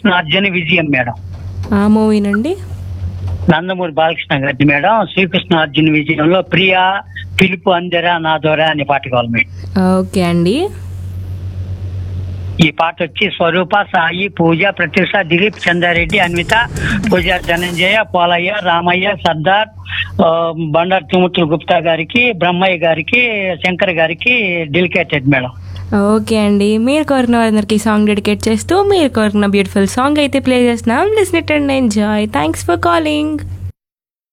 శ్రీకృష్ణ అర్జున విజయం మేడం ఆ మూవీనండి నందమూరి బాలకృష్ణ గారి మేడం శ్రీకృష్ణ అర్జున విజయంలో ప్రియా పిలుపు అందరా నా దొరా అనే పాట కావాలి మేడం ఓకే అండి ఈ పాట వచ్చి స్వరూప సాయి పూజ ప్రత్యూష దిలీప్ చంద్రారెడ్డి అన్విత పూజ ధనంజయ పోలయ్య రామయ్య సర్దార్ ఆ, బండారు తిముతులు గుప్తా గారికి బ్రహ్మయ్య గారికి శంకర్ గారికి డెలికేటెడ్ మేడం ఓకే అండి మీరు కోరిన వారందరికీ సాంగ్ డెడికేట్ చేస్తూ మీరు కోరిన బ్యూటిఫుల్ సాంగ్ అయితే ప్లే చేస్తున్నాం listen it and enjoy thanks for calling